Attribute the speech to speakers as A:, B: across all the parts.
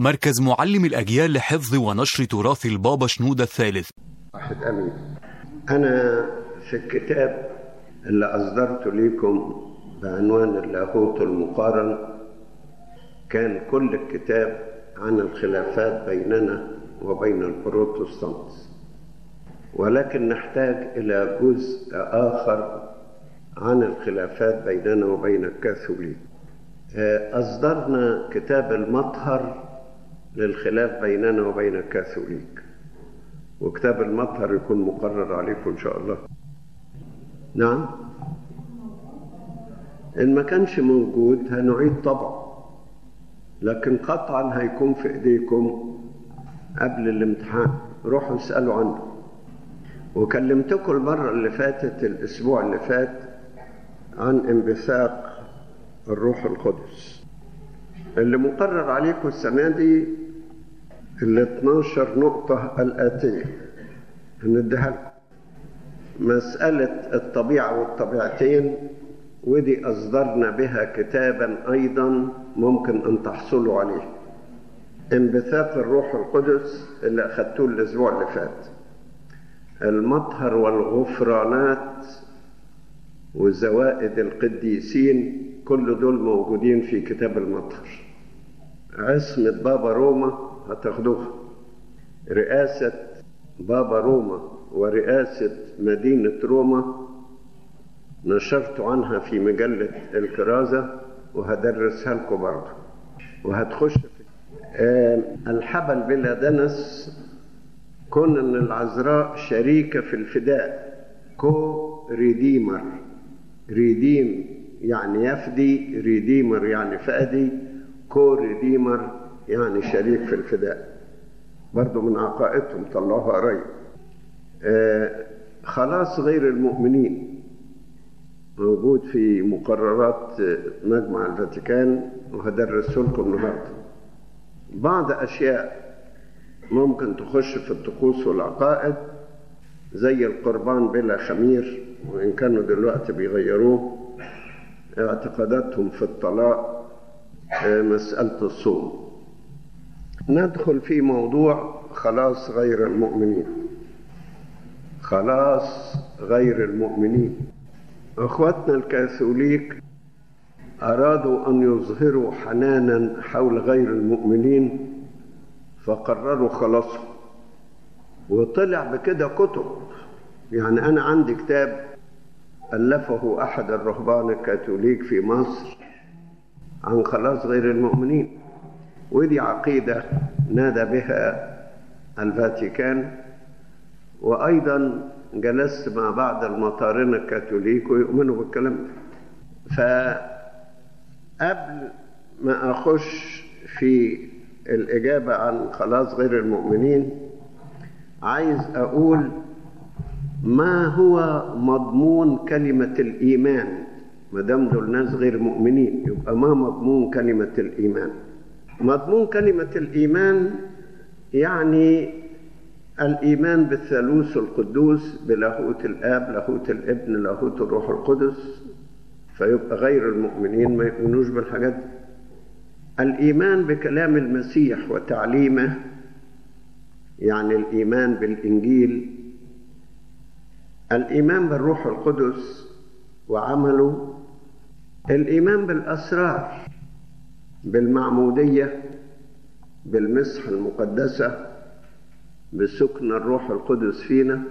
A: مركز معلم الأجيال لحفظ ونشر تراث البابا شنودة الثالث
B: واحد أمين أنا في الكتاب اللي أصدرته لكم بعنوان اللاهوت المقارن كان كل الكتاب عن الخلافات بيننا وبين البروتستانت ولكن نحتاج إلى جزء آخر عن الخلافات بيننا وبين الكاثوليك أصدرنا كتاب المطهر للخلاف بيننا وبين الكاثوليك وكتاب المطهر يكون مقرر عليكم إن شاء الله نعم إن ما كانش موجود هنعيد طبعه لكن قطعا هيكون في إيديكم قبل الامتحان روحوا اسألوا عنه وكلمتكم المرة اللي فاتت الأسبوع اللي فات عن انبثاق الروح القدس اللي مقرر عليكم السنة دي ال 12 نقطة الآتية هنديها لكم مسألة الطبيعة والطبيعتين ودي أصدرنا بها كتابا أيضا ممكن أن تحصلوا عليه انبثاق الروح القدس اللي أخدتوه الأسبوع اللي فات المطهر والغفرانات وزوائد القديسين كل دول موجودين في كتاب المطهر عصمة بابا روما هتاخدوها رئاسة بابا روما ورئاسة مدينة روما نشرت عنها في مجلة الكرازة وهدرسها لكم برضه وهتخش في آه الحبل بلا دنس كون ان العذراء شريكة في الفداء كو ريديمر ريديم يعني يفدي ريديمر يعني فادي كو ريديمر يعني شريك في الفداء برضو من عقائدهم طلعوها قريب آه خلاص غير المؤمنين موجود في مقررات مجمع الفاتيكان وهدرسه لكم النهارده بعض اشياء ممكن تخش في الطقوس والعقائد زي القربان بلا خمير وان كانوا دلوقتي بيغيروه اعتقاداتهم في الطلاق مسألة الصوم ندخل في موضوع خلاص غير المؤمنين خلاص غير المؤمنين اخواتنا الكاثوليك ارادوا ان يظهروا حنانا حول غير المؤمنين فقرروا خلاصهم وطلع بكده كتب يعني انا عندي كتاب الفه احد الرهبان الكاثوليك في مصر عن خلاص غير المؤمنين ودي عقيده نادى بها الفاتيكان وايضا جلست مع بعض المطارنة الكاثوليك ويؤمنوا بالكلام ده فقبل ما أخش في الإجابة عن خلاص غير المؤمنين عايز أقول ما هو مضمون كلمة الإيمان ما دام دول ناس غير مؤمنين يبقى ما مضمون كلمة الإيمان مضمون كلمة الإيمان يعني الإيمان بالثالوث القدوس بلاهوت الآب لاهوت الابن لاهوت الروح القدس فيبقى غير المؤمنين ما يؤمنوش بالحاجات دي الإيمان بكلام المسيح وتعليمه يعني الإيمان بالإنجيل الإيمان بالروح القدس وعمله الإيمان بالأسرار بالمعمودية بالمسح المقدسة بسكن الروح القدس فينا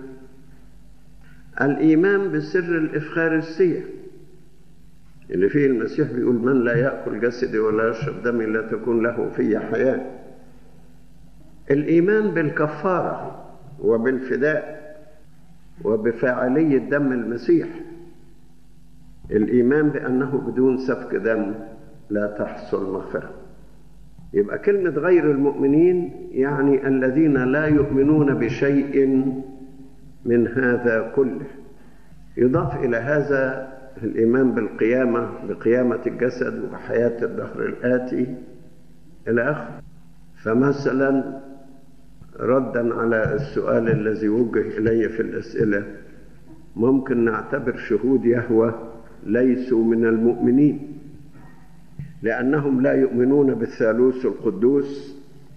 B: الإيمان بسر الإفخارستية اللي فيه المسيح بيقول من لا يأكل جسدي ولا يشرب دمي لا تكون له في حياة الإيمان بالكفارة وبالفداء وبفاعلية دم المسيح الإيمان بأنه بدون سفك دم لا تحصل مغفرة يبقى كلمة غير المؤمنين يعني الذين لا يؤمنون بشيء من هذا كله يضاف إلى هذا الإيمان بالقيامة بقيامة الجسد وبحياة الدهر الآتي إلى آخره فمثلا ردا على السؤال الذي وجه إلي في الأسئلة ممكن نعتبر شهود يهوى ليسوا من المؤمنين لأنهم لا يؤمنون بالثالوث القدوس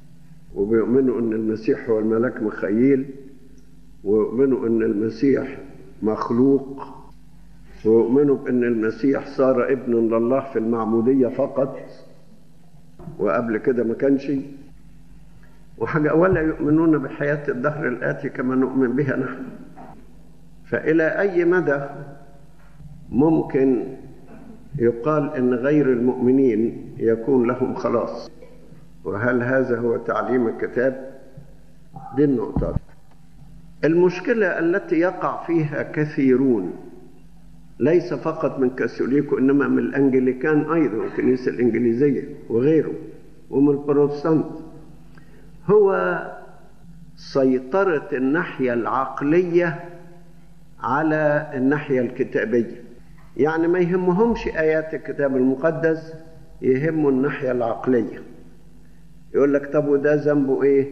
B: وبيؤمنوا ان المسيح هو الملاك مخيل ويؤمنوا ان المسيح مخلوق ويؤمنوا بان المسيح صار ابن لله في المعموديه فقط وقبل كده ما كانش وحاجه ولا يؤمنون بحياه الدهر الاتي كما نؤمن بها نحن فالى اي مدى ممكن يقال ان غير المؤمنين يكون لهم خلاص وهل هذا هو تعليم الكتاب دي النقطة المشكلة التي يقع فيها كثيرون ليس فقط من كاثوليك وإنما من الأنجليكان أيضا الكنيسة الإنجليزية وغيره ومن البروتستانت هو سيطرة الناحية العقلية على الناحية الكتابية يعني ما يهمهمش آيات الكتاب المقدس يهمه الناحية العقلية يقول لك طب وده ذنبه ايه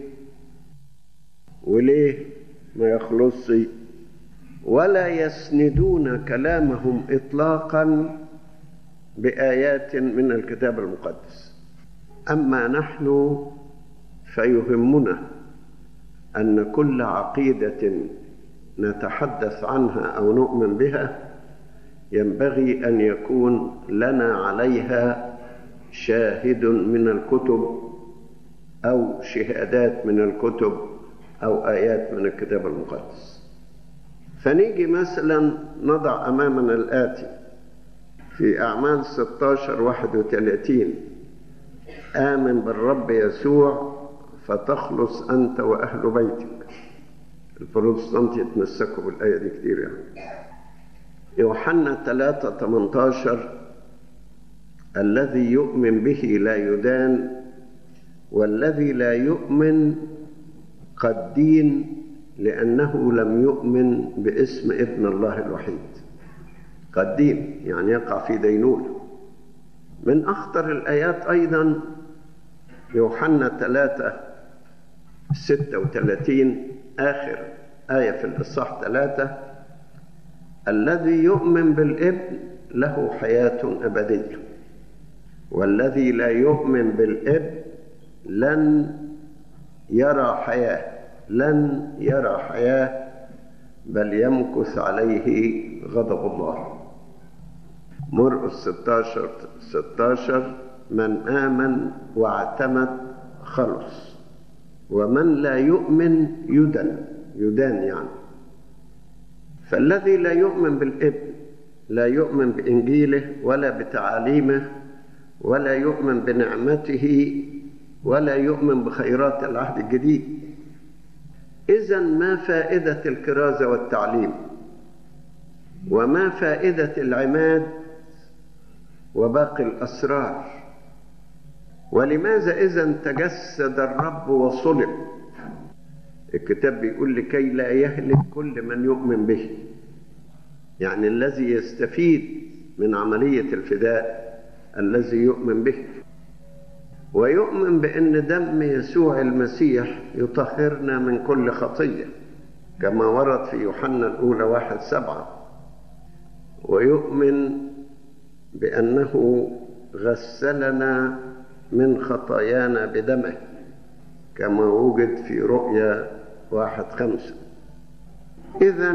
B: وليه ما يخلصش ولا يسندون كلامهم اطلاقا بايات من الكتاب المقدس اما نحن فيهمنا ان كل عقيده نتحدث عنها او نؤمن بها ينبغي ان يكون لنا عليها شاهد من الكتب أو شهادات من الكتب أو آيات من الكتاب المقدس فنيجي مثلا نضع أمامنا الآتي في أعمال 16 31 آمن بالرب يسوع فتخلص أنت وأهل بيتك البروتستانت يتمسكوا بالآية دي كتير يعني يوحنا 3 18 الذي يؤمن به لا يدان والذي لا يؤمن قد دين لأنه لم يؤمن باسم ابن الله الوحيد قد دين يعني يقع في دينونة من أخطر الآيات أيضا يوحنا 3 36 آخر آية في الإصحاح 3 الذي يؤمن بالابن له حياة أبدية والذي لا يؤمن بالابن لن يرى حياة لن يرى حياة بل يمكث عليه غضب الله مرقس 16 16 من آمن واعتمد خلص ومن لا يؤمن يدن يدان يعني فالذي لا يؤمن بالابن لا يؤمن بإنجيله ولا بتعاليمه ولا يؤمن بنعمته ولا يؤمن بخيرات العهد الجديد اذا ما فائده الكرازه والتعليم وما فائده العماد وباقي الاسرار ولماذا اذا تجسد الرب وصلب الكتاب بيقول لكي لا يهلك كل من يؤمن به يعني الذي يستفيد من عمليه الفداء الذي يؤمن به ويؤمن بأن دم يسوع المسيح يطهرنا من كل خطية كما ورد في يوحنا الأولى واحد سبعة ويؤمن بأنه غسلنا من خطايانا بدمه كما وجد في رؤيا واحد خمسة إذا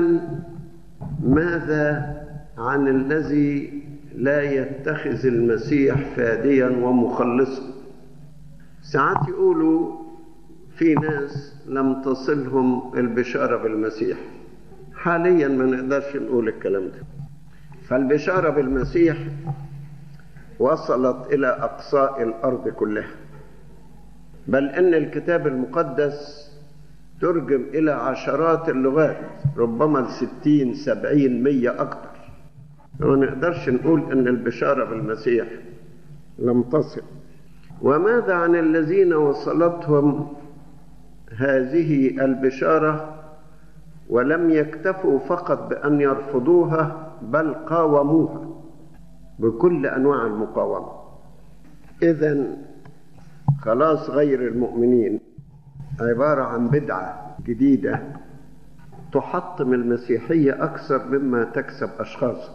B: ماذا عن الذي لا يتخذ المسيح فاديا ومخلصا ساعات يقولوا في ناس لم تصلهم البشارة بالمسيح حاليا ما نقدرش نقول الكلام ده فالبشارة بالمسيح وصلت إلى أقصاء الأرض كلها بل إن الكتاب المقدس ترجم إلى عشرات اللغات ربما الستين سبعين مية أكتر ما نقدرش نقول إن البشارة بالمسيح لم تصل وماذا عن الذين وصلتهم هذه البشارة ولم يكتفوا فقط بأن يرفضوها بل قاوموها بكل أنواع المقاومة إذا خلاص غير المؤمنين عبارة عن بدعة جديدة تحطم المسيحية أكثر مما تكسب أشخاصا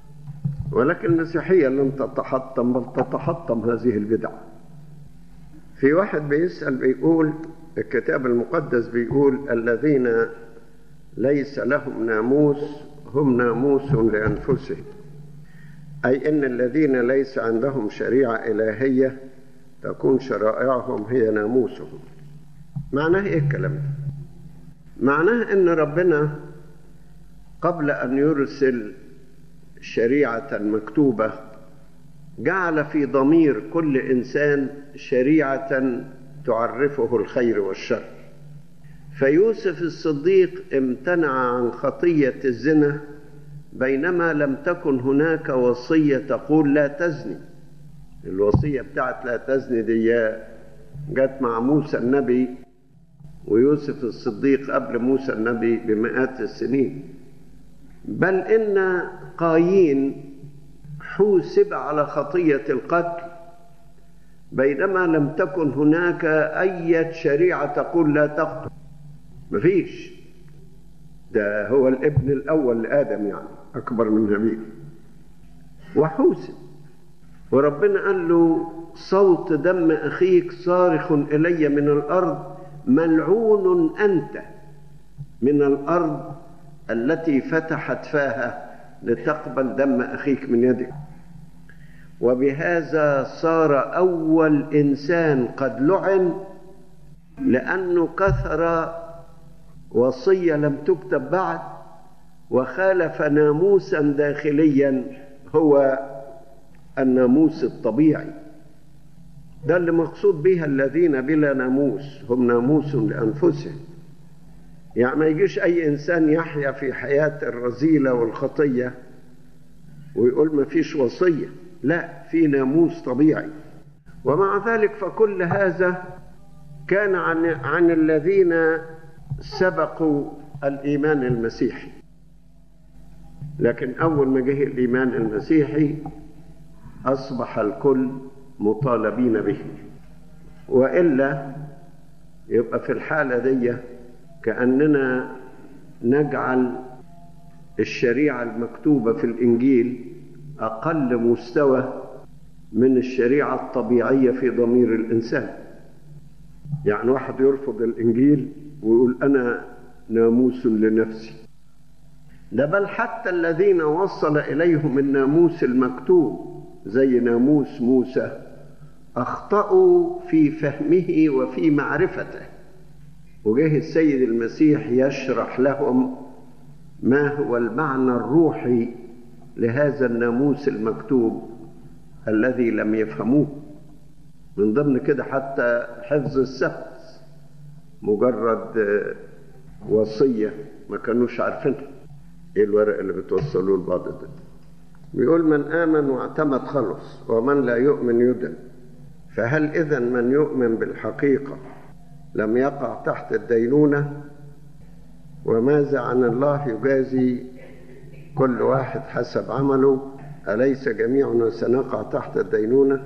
B: ولكن المسيحية لن تتحطم بل تتحطم هذه البدعة في واحد بيسأل بيقول الكتاب المقدس بيقول الذين ليس لهم ناموس هم ناموس لأنفسهم أي أن الذين ليس عندهم شريعة إلهية تكون شرائعهم هي ناموسهم معناه إيه الكلام ده؟ معناه أن ربنا قبل أن يرسل شريعة مكتوبة جعل في ضمير كل إنسان شريعة تعرفه الخير والشر فيوسف الصديق امتنع عن خطية الزنا بينما لم تكن هناك وصية تقول لا تزني الوصية بتاعت لا تزني دي جت مع موسى النبي ويوسف الصديق قبل موسى النبي بمئات السنين بل إن قايين حوسب على خطية القتل بينما لم تكن هناك أي شريعة تقول لا تقتل مفيش ده هو الابن الأول لآدم يعني أكبر من هابيل وحوسب وربنا قال له صوت دم أخيك صارخ إلي من الأرض ملعون أنت من الأرض التي فتحت فاها لتقبل دم أخيك من يدك وبهذا صار أول إنسان قد لعن لأنه كثر وصية لم تكتب بعد وخالف ناموسا داخليا هو الناموس الطبيعي ده اللي مقصود بها الذين بلا ناموس هم ناموس لأنفسهم يعني ما يجيش أي إنسان يحيا في حياة الرذيلة والخطية ويقول ما فيش وصية لا في ناموس طبيعي ومع ذلك فكل هذا كان عن, عن الذين سبقوا الإيمان المسيحي لكن أول ما جه الإيمان المسيحي أصبح الكل مطالبين به وإلا يبقى في الحالة دي كأننا نجعل الشريعة المكتوبة في الإنجيل أقل مستوى من الشريعة الطبيعية في ضمير الإنسان يعني واحد يرفض الإنجيل ويقول أنا ناموس لنفسي ده بل حتى الذين وصل إليهم الناموس المكتوب زي ناموس موسى أخطأوا في فهمه وفي معرفته وجه السيد المسيح يشرح لهم ما هو المعنى الروحي لهذا الناموس المكتوب الذي لم يفهموه من ضمن كده حتى حفظ السبت مجرد وصية ما كانوش عارفينها ايه الورق اللي بتوصلوه لبعض ده بيقول من آمن واعتمد خلص ومن لا يؤمن يدن فهل إذا من يؤمن بالحقيقة لم يقع تحت الدينونة وماذا عن الله يجازي كل واحد حسب عمله أليس جميعنا سنقع تحت الدينونة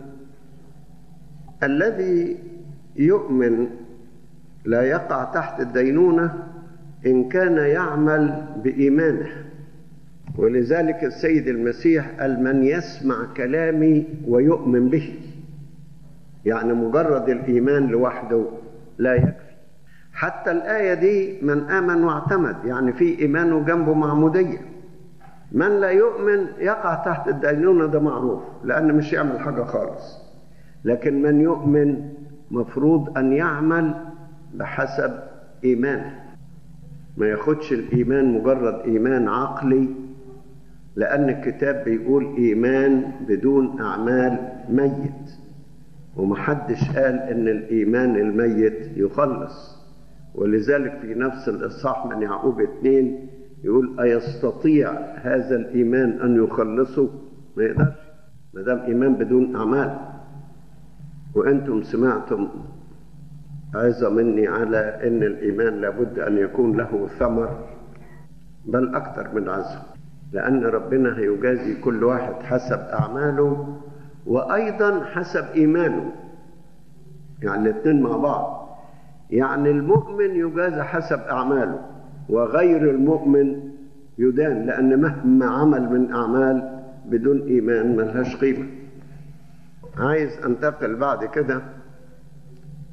B: الذي يؤمن لا يقع تحت الدينونة إن كان يعمل بإيمانه ولذلك السيد المسيح قال من يسمع كلامي ويؤمن به يعني مجرد الإيمان لوحده لا يكفي حتى الآية دي من آمن واعتمد يعني في إيمانه جنبه معمودية من لا يؤمن يقع تحت الدينونة ده معروف لأن مش يعمل حاجة خالص لكن من يؤمن مفروض أن يعمل بحسب إيمانه ما ياخدش الإيمان مجرد إيمان عقلي لأن الكتاب بيقول إيمان بدون أعمال ميت ومحدش قال إن الإيمان الميت يخلص ولذلك في نفس الإصحاح من يعقوب اتنين يقول أيستطيع هذا الإيمان أن يخلصه؟ ما يقدرش ما دام إيمان بدون أعمال وأنتم سمعتم عظة مني على أن الإيمان لابد أن يكون له ثمر بل أكثر من عظة لأن ربنا هيجازي كل واحد حسب أعماله وأيضا حسب إيمانه يعني الاثنين مع بعض يعني المؤمن يجازى حسب أعماله وغير المؤمن يدان لأن مهما عمل من أعمال بدون إيمان ملهاش قيمة عايز أنتقل بعد كده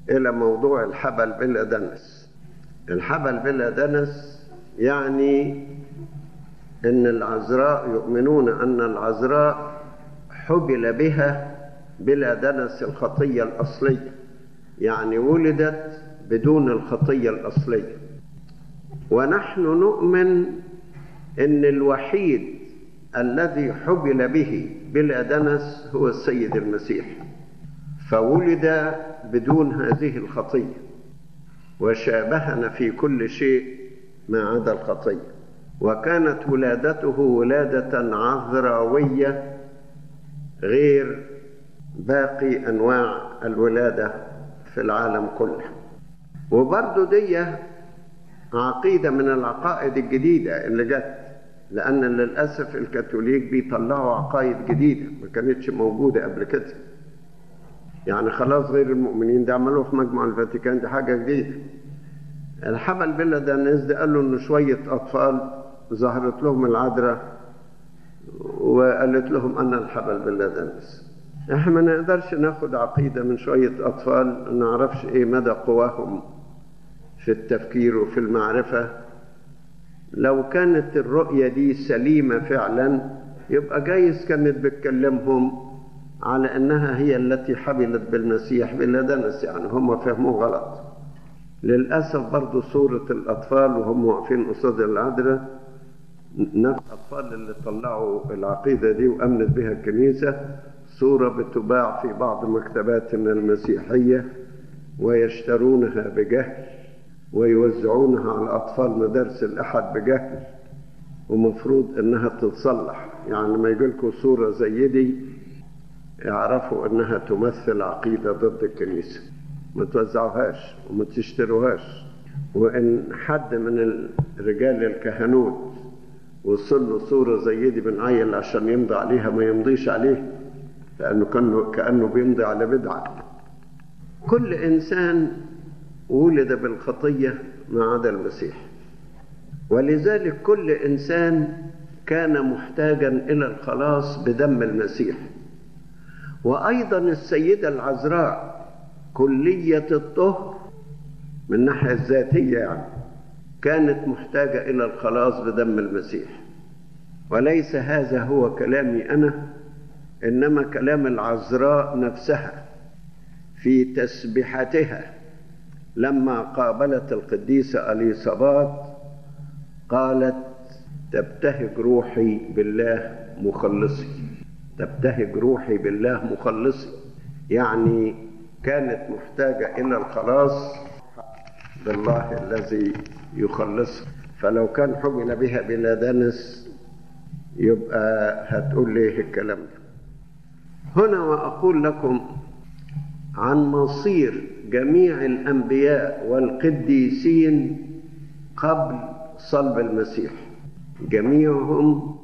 B: إلى موضوع الحبل بلا دنس الحبل بلا دنس يعني ان العذراء يؤمنون ان العذراء حبل بها بلا دنس الخطيه الاصليه يعني ولدت بدون الخطيه الاصليه ونحن نؤمن ان الوحيد الذي حبل به بلا دنس هو السيد المسيح فولد بدون هذه الخطيه وشابهنا في كل شيء ما عدا الخطيه وكانت ولادته ولاده عذراويه غير باقي انواع الولاده في العالم كله وبرضه دي عقيده من العقائد الجديده اللي جت لان للاسف الكاثوليك بيطلعوا عقائد جديده ما كانتش موجوده قبل كده يعني خلاص غير المؤمنين ده عملوه في مجمع الفاتيكان دي حاجه جديده الحبل بلا ده الناس دي قالوا ان شويه اطفال ظهرت لهم العذراء وقالت لهم أن الحبل بالله دنس احنا ما نقدرش ناخد عقيدة من شوية أطفال ما نعرفش إيه مدى قواهم في التفكير وفي المعرفة لو كانت الرؤية دي سليمة فعلا يبقى جايز كانت بتكلمهم على أنها هي التي حبلت بالمسيح بلا دنس يعني هم فهموه غلط للأسف برضو صورة الأطفال وهم واقفين قصاد العذراء نفس الأطفال اللي طلعوا العقيدة دي وأمنت بها الكنيسة صورة بتباع في بعض مكتباتنا المسيحية ويشترونها بجهل ويوزعونها على أطفال مدارس الأحد بجهل ومفروض إنها تتصلح يعني لما يجيلكوا صورة زي دي يعرفوا إنها تمثل عقيدة ضد الكنيسة ما توزعوهاش وما تشتروهاش وإن حد من رجال الكهنوت وصل له صورة زي دي من عيل عشان يمضي عليها ما يمضيش عليه لأنه كأنه, كأنه بيمضي على بدعة كل إنسان ولد بالخطية ما عدا المسيح ولذلك كل إنسان كان محتاجا إلى الخلاص بدم المسيح وأيضا السيدة العذراء كلية الطهر من الناحية الذاتية يعني كانت محتاجة إلى الخلاص بدم المسيح وليس هذا هو كلامي أنا إنما كلام العذراء نفسها في تسبحتها لما قابلت القديسة أليصابات قالت تبتهج روحي بالله مخلصي تبتهج روحي بالله مخلصي يعني كانت محتاجة إلى الخلاص بالله الذي يخلصها فلو كان حمل بها بلا دنس يبقى هتقول ليه الكلام ده هنا وأقول لكم عن مصير جميع الأنبياء والقديسين قبل صلب المسيح جميعهم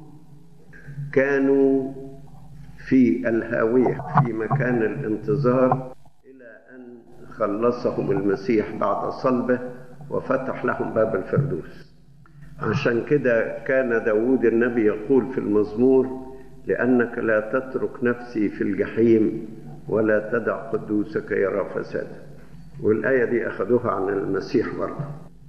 B: كانوا في الهاوية في مكان الانتظار إلى أن خلصهم المسيح بعد صلبه وفتح لهم باب الفردوس عشان كده كان داود النبي يقول في المزمور لأنك لا تترك نفسي في الجحيم ولا تدع قدوسك يرى فسادا والآية دي أخذوها عن المسيح برضه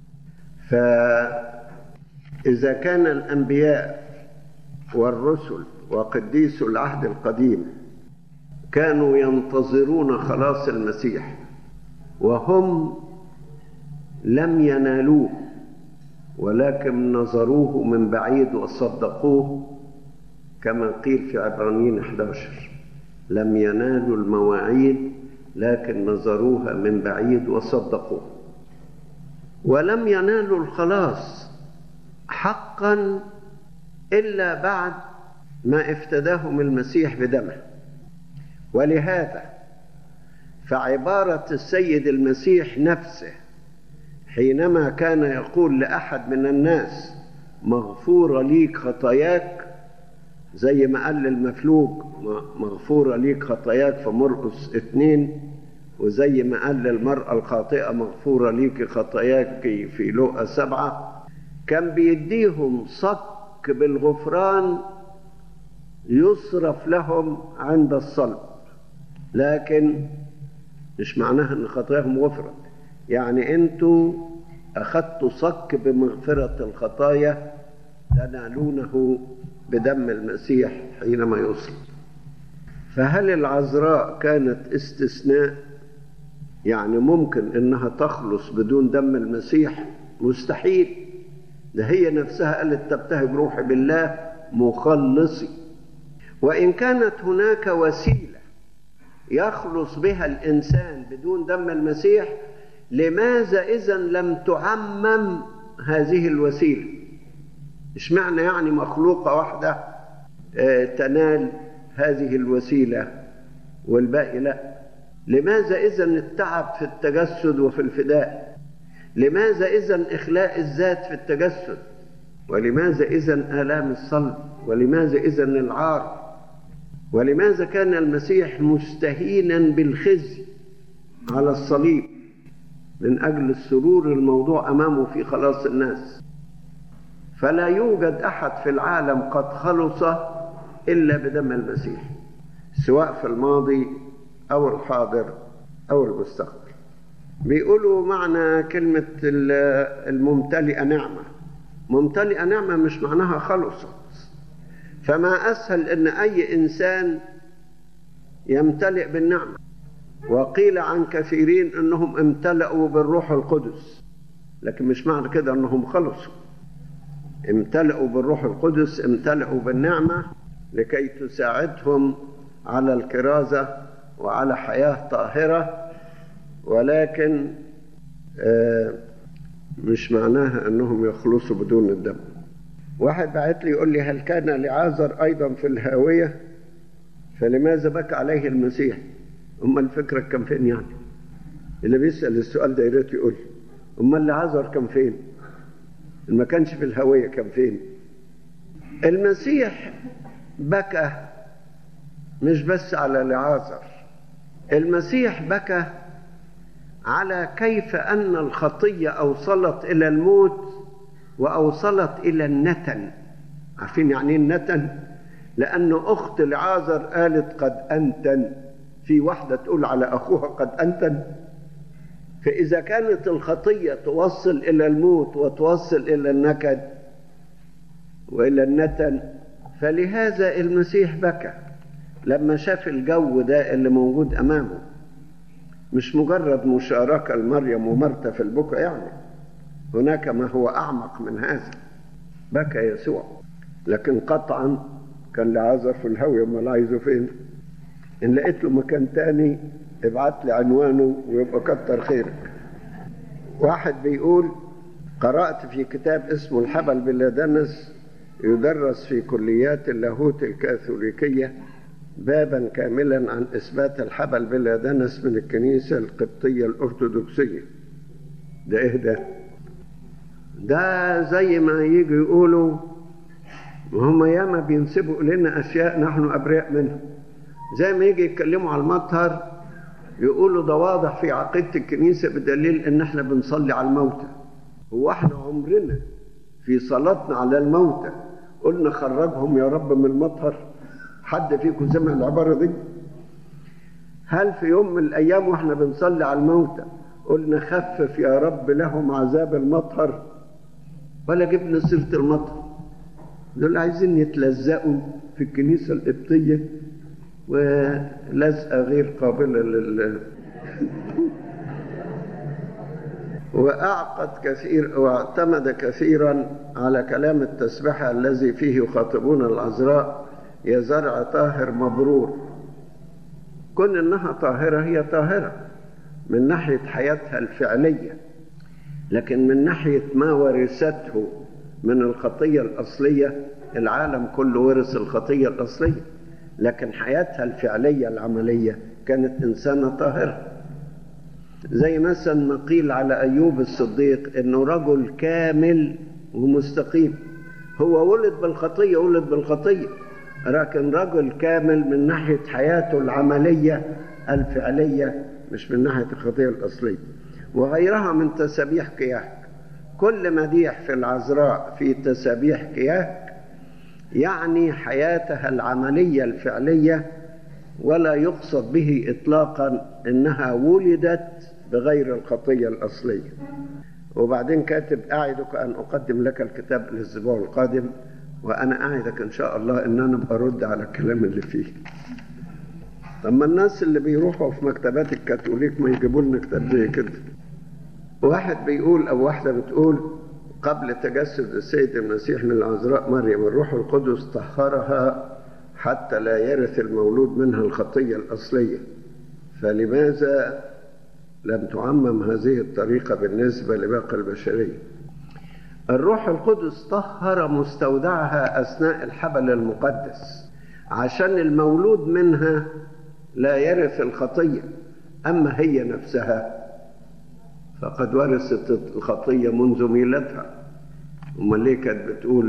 B: فإذا كان الأنبياء والرسل وقديس العهد القديم كانوا ينتظرون خلاص المسيح وهم لم ينالوه ولكن نظروه من بعيد وصدقوه كما قيل في عبرانيين 11 لم ينالوا المواعيد لكن نظروها من بعيد وصدقوه ولم ينالوا الخلاص حقا الا بعد ما افتداهم المسيح بدمه ولهذا فعباره السيد المسيح نفسه حينما كان يقول لاحد من الناس مغفوره ليك خطاياك زي ما قال للمفلوج مغفوره ليك خطاياك في مرقس اتنين وزي ما قال للمرأة الخاطئة مغفورة ليك خطاياك في لوقا سبعة كان بيديهم صك بالغفران يصرف لهم عند الصلب لكن مش معناها ان خطاياهم غفرت يعني انتوا اخذتوا صك بمغفرة الخطايا تنالونه بدم المسيح حينما يصل فهل العذراء كانت استثناء يعني ممكن انها تخلص بدون دم المسيح مستحيل ده هي نفسها قالت تبتهج روحي بالله مخلصي وان كانت هناك وسيله يخلص بها الانسان بدون دم المسيح لماذا اذا لم تعمم هذه الوسيله اشمعنى يعني مخلوقه واحده تنال هذه الوسيله والباقي لا لماذا اذا التعب في التجسد وفي الفداء لماذا اذا اخلاء الذات في التجسد ولماذا اذا الام الصلب ولماذا اذا العار ولماذا كان المسيح مستهينا بالخزي على الصليب من اجل السرور الموضوع امامه في خلاص الناس فلا يوجد احد في العالم قد خلص الا بدم المسيح سواء في الماضي او الحاضر او المستقبل بيقولوا معنى كلمة الممتلئة نعمة ممتلئة نعمة مش معناها خلصت فما أسهل أن أي إنسان يمتلئ بالنعمة وقيل عن كثيرين أنهم امتلأوا بالروح القدس لكن مش معنى كده أنهم خلصوا امتلأوا بالروح القدس امتلأوا بالنعمة لكي تساعدهم على الكرازة وعلى حياة طاهرة ولكن مش معناها انهم يخلصوا بدون الدم واحد بعت لي يقول لي هل كان لعازر ايضا في الهاويه فلماذا بكى عليه المسيح اما الفكره كان فين يعني اللي بيسال السؤال ده يا ريت يقول اما اللي عازر كان فين ما كانش في الهاويه كان فين المسيح بكى مش بس على لعازر المسيح بكى على كيف ان الخطيه اوصلت الى الموت واوصلت الى النتن عارفين يعني ايه النتن لان اخت العازر قالت قد انتن في واحده تقول على اخوها قد انتن فاذا كانت الخطيه توصل الى الموت وتوصل الى النكد والى النتن فلهذا المسيح بكى لما شاف الجو ده اللي موجود امامه مش مجرد مشاركة لمريم ومرتا في البكاء يعني هناك ما هو أعمق من هذا بكى يسوع لكن قطعا كان لعازر في الهوية امال عايزه فين إن لقيت له مكان تاني ابعت لي عنوانه ويبقى كتر خيرك واحد بيقول قرأت في كتاب اسمه الحبل بلادنس يدرس في كليات اللاهوت الكاثوليكية بابا كاملا عن إثبات الحبل بلا دنس من الكنيسة القبطية الأرثوذكسية ده إيه ده؟ ده زي ما يجوا يقولوا وهم ياما بينسبوا إلينا أشياء نحن أبرياء منها زي ما يجي يتكلموا على المطهر يقولوا ده واضح في عقيدة الكنيسة بدليل إن إحنا بنصلي على الموتى هو إحنا عمرنا في صلاتنا على الموتى قلنا خرجهم يا رب من المطهر حد فيكم سمع العبارة دي هل في يوم من الأيام وإحنا بنصلي على الموتى قلنا خفف يا رب لهم عذاب المطهر ولا جبنا سيرة المطهر دول عايزين يتلزقوا في الكنيسة القبطية ولزقة غير قابلة لل وأعقد كثير واعتمد كثيرا على كلام التسبحة الذي فيه يخاطبون العذراء يا زرع طاهر مبرور كون انها طاهره هي طاهره من ناحيه حياتها الفعليه لكن من ناحيه ما ورثته من الخطيه الاصليه العالم كله ورث الخطيه الاصليه لكن حياتها الفعليه العمليه كانت انسانه طاهره زي مثلا ما قيل على ايوب الصديق انه رجل كامل ومستقيم هو ولد بالخطيه ولد بالخطيه لكن رجل كامل من ناحية حياته العملية الفعلية مش من ناحية الخطية الأصلية وغيرها من تسابيح كياك كل مديح في العذراء في تسابيح كياك يعني حياتها العملية الفعلية ولا يقصد به إطلاقا إنها ولدت بغير الخطية الأصلية وبعدين كاتب أعدك أن أقدم لك الكتاب الأسبوع القادم وأنا أعدك إن شاء الله إن أنا برد على الكلام اللي فيه طب ما الناس اللي بيروحوا في مكتبات الكاثوليك ما يجيبوا لنا كتاب زي كده واحد بيقول أو واحدة بتقول قبل تجسد السيد المسيح من العذراء مريم الروح القدس طهرها حتى لا يرث المولود منها الخطية الأصلية فلماذا لم تعمم هذه الطريقة بالنسبة لباقي البشرية الروح القدس طهر مستودعها أثناء الحبل المقدس عشان المولود منها لا يرث الخطية أما هي نفسها فقد ورثت الخطية منذ ميلادها أمال ليه كانت بتقول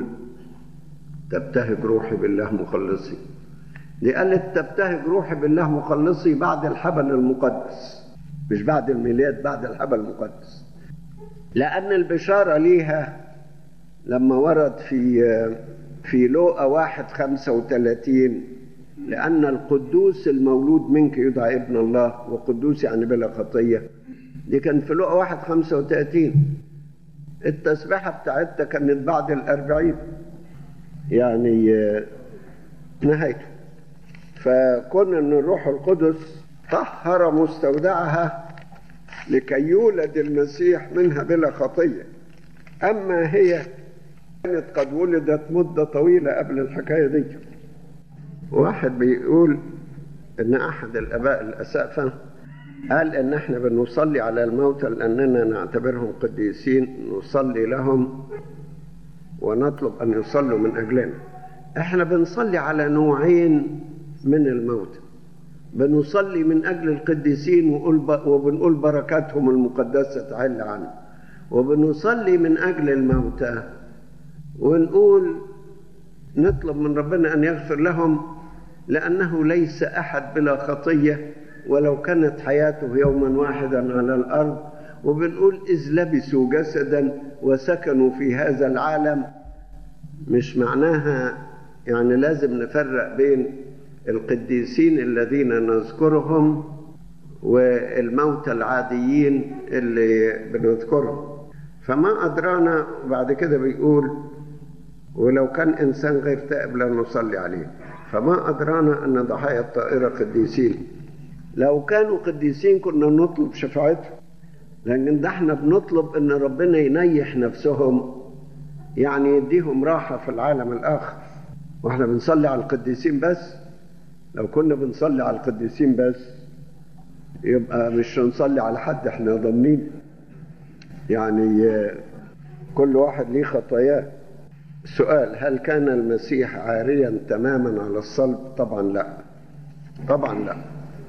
B: تبتهج روحي بالله مخلصي دي قالت تبتهج روحي بالله مخلصي بعد الحبل المقدس مش بعد الميلاد بعد الحبل المقدس لأن البشارة ليها لما ورد في في لوقا واحد خمسة وثلاثين لأن القدوس المولود منك يدعى ابن الله وقدوس يعني بلا خطية دي كان في لوقا واحد خمسة وثلاثين التسبيحة بتاعتها كانت بعد الأربعين يعني نهايته فكون أن الروح القدس طهر مستودعها لكي يولد المسيح منها بلا خطية أما هي كانت قد ولدت مدة طويلة قبل الحكاية دي واحد بيقول إن أحد الآباء الأسافة قال إن إحنا بنصلي على الموتى لأننا نعتبرهم قديسين نصلي لهم ونطلب أن يصلوا من أجلنا إحنا بنصلي على نوعين من الموتى بنصلي من أجل القديسين وبنقول بركاتهم المقدسة تعالى عنه وبنصلي من أجل الموتى ونقول نطلب من ربنا أن يغفر لهم لأنه ليس أحد بلا خطية ولو كانت حياته يوما واحدا على الأرض وبنقول إذ لبسوا جسدا وسكنوا في هذا العالم مش معناها يعني لازم نفرق بين القديسين الذين نذكرهم والموتى العاديين اللي بنذكرهم فما أدرانا بعد كده بيقول ولو كان إنسان غير تائب لا نصلي عليه فما أدرانا أن ضحايا الطائرة قديسين لو كانوا قديسين كنا نطلب شفاعتهم لكن ده احنا بنطلب ان ربنا ينيح نفسهم يعني يديهم راحة في العالم الآخر واحنا بنصلي على القديسين بس لو كنا بنصلي على القديسين بس يبقى مش هنصلي على حد احنا ضامنين يعني كل واحد ليه خطاياه سؤال هل كان المسيح عاريا تماما على الصلب طبعا لا طبعا لا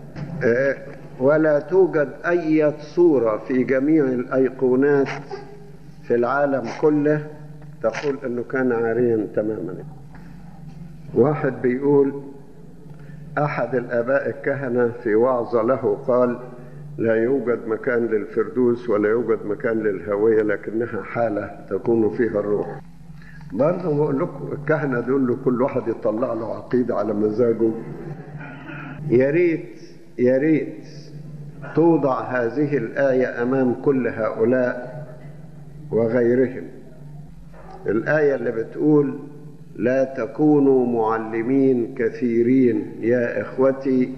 B: ولا توجد أي صورة في جميع الأيقونات في العالم كله تقول أنه كان عاريا تماما واحد بيقول أحد الآباء الكهنة في وعظة له قال لا يوجد مكان للفردوس ولا يوجد مكان للهوية لكنها حالة تكون فيها الروح برضه بقول لكم الكهنة دول له كل واحد يطلع له عقيدة على مزاجه يا ريت يا ريت توضع هذه الآية أمام كل هؤلاء وغيرهم الآية اللي بتقول لا تكونوا معلمين كثيرين يا إخوتي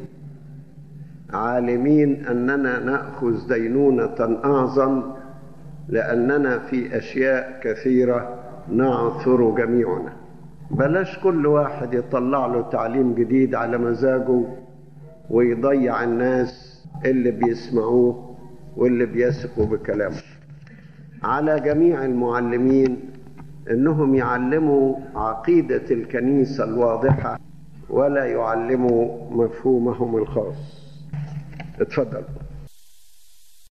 B: عالمين أننا نأخذ دينونة أعظم لأننا في أشياء كثيرة نعثر جميعنا بلاش كل واحد يطلع له تعليم جديد على مزاجه ويضيع الناس اللي بيسمعوه واللي بيثقوا بكلامه على جميع المعلمين انهم يعلموا عقيده الكنيسه الواضحه ولا يعلموا مفهومهم الخاص اتفضل